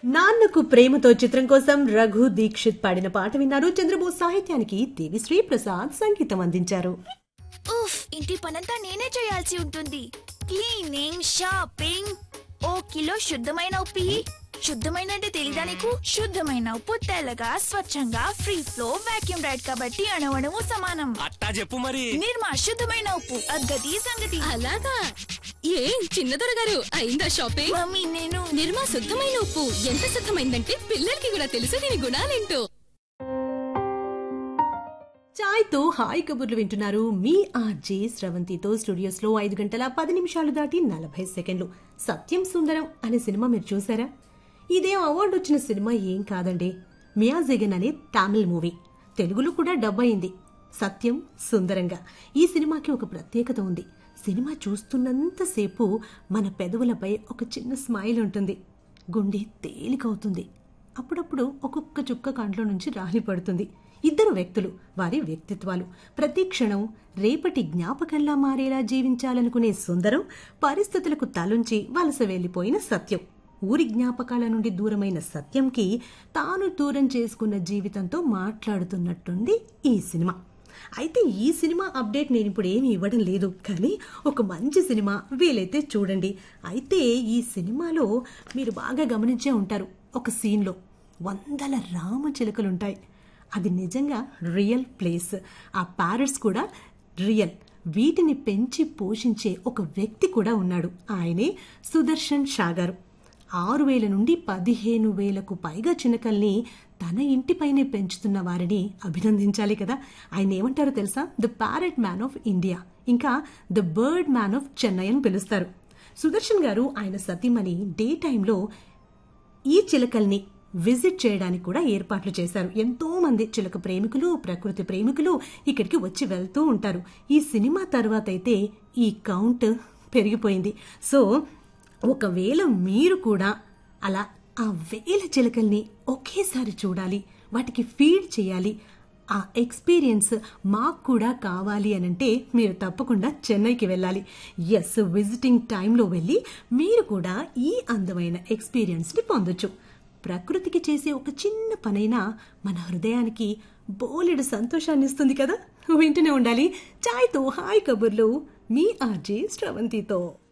నాన్నకు ప్రేమతో చిత్రం కోసం రఘు దీక్షిత్ పాడిన పాట విన్నారు చంద్రబోస్ సాహిత్యానికి దేవిశ్రీ ప్రసాద్ సంగీతం అందించారు ఉఫ్ ఇంటి పనంతా నేనే చేయాల్సి ఉంటుంది క్లీనింగ్ షాపింగ్ ఓ కిలో శుద్ధమైన ఉప్పు ఇయ్యి. శుద్ధమైన అంటే తెలీదా నీకు శుద్ధమైన ఉప్పు తెల్లగా స్వచ్ఛంగా ఫ్రీ ఫ్లో వాక్యూమ్ రైడ్ కాబట్టి అణవణము సమానం అట్టా చెప్పు మరి నిర్మా శుద్ధమైన ఉప్పు అగ్గది సంగతి అలాగా ఏం చిన్నదొర గారు అయిందా షాపింగ్ మమ్మీ నేను నిర్మా శుద్ధమైన ఉప్పు ఎంత శుద్ధమైందంటే పిల్లలకి కూడా తెలుసు దీని గుణాలేంటో చాయ్తో హాయ్ కబుర్లు వింటున్నారు మీ ఆర్జే స్రవంతితో స్టూడియోస్ లో ఐదు గంటల పది నిమిషాలు దాటి నలభై సెకండ్లు సత్యం సుందరం అనే సినిమా మీరు చూసారా ఇదేం అవార్డు వచ్చిన సినిమా ఏం కాదండి మియా జగన్ అనే తమిళ్ మూవీ తెలుగులో కూడా డబ్ అయింది సత్యం సుందరంగా ఈ సినిమాకి ఒక ప్రత్యేకత ఉంది సినిమా చూస్తున్నంతసేపు మన పెదవులపై ఒక చిన్న స్మైల్ ఉంటుంది గుండె తేలికవుతుంది అప్పుడప్పుడు ఒక్కొక్క చుక్క కంట్లో నుంచి రాలి పడుతుంది ఇద్దరు వ్యక్తులు వారి వ్యక్తిత్వాలు ప్రతి క్షణం రేపటి జ్ఞాపకంలా మారేలా జీవించాలనుకునే సుందరం పరిస్థితులకు తలుంచి వలస వెళ్లిపోయిన సత్యం ఊరి జ్ఞాపకాల నుండి దూరమైన సత్యంకి తాను దూరం చేసుకున్న జీవితంతో మాట్లాడుతున్నట్టుంది ఈ సినిమా అయితే ఈ సినిమా అప్డేట్ నేను ఇప్పుడు ఏమి ఇవ్వడం లేదు కానీ ఒక మంచి సినిమా వీలైతే చూడండి అయితే ఈ సినిమాలో మీరు బాగా గమనించే ఉంటారు ఒక సీన్లో వందల రామచిలుకలుంటాయి అది నిజంగా రియల్ ప్లేస్ ఆ ప్యారెట్స్ కూడా రియల్ వీటిని పెంచి పోషించే ఒక వ్యక్తి కూడా ఉన్నాడు ఆయనే సుదర్శన్ షా గారు ఆరు వేల నుండి పదిహేను వేలకు పైగా చినకల్ని తన ఇంటిపైనే పెంచుతున్న వారిని అభినందించాలి కదా ఆయన ఏమంటారో తెలుసా the parrot man of India ఇంకా the bird man of Chennai అని పిలుస్తారు సుదర్శన్ గారు ఆయన సతీమణి డే టైంలో ఈ చిలకల్ని విజిట్ చేయడానికి కూడా ఏర్పాట్లు చేశారు ఎంతో మంది చిలక ప్రేమికులు ప్రకృతి ప్రేమికులు ఇక్కడికి వచ్చి వెళ్తూ ఉంటారు ఈ సినిమా తర్వాత అయితే ఈ కౌంట్ పెరిగిపోయింది సో ఒకవేళ మీరు కూడా అలా ఆ వేల చిలకల్ని ఒకేసారి చూడాలి వాటికి ఫీడ్ చేయాలి ఆ ఎక్స్పీరియన్స్ మాకు కూడా కావాలి అనంటే మీరు తప్పకుండా చెన్నైకి వెళ్ళాలి ఎస్ విజిటింగ్ టైంలో వెళ్ళి మీరు కూడా ఈ అందమైన ఎక్స్పీరియన్స్ని పొందొచ్చు ప్రకృతికి చేసే ఒక చిన్న పనైనా మన హృదయానికి బోలెడు సంతోషాన్ని ఇస్తుంది కదా వింటూనే ఉండాలి చాయ్తో హాయ్ కబుర్లు మీ ఆర్జే శ్రవంతితో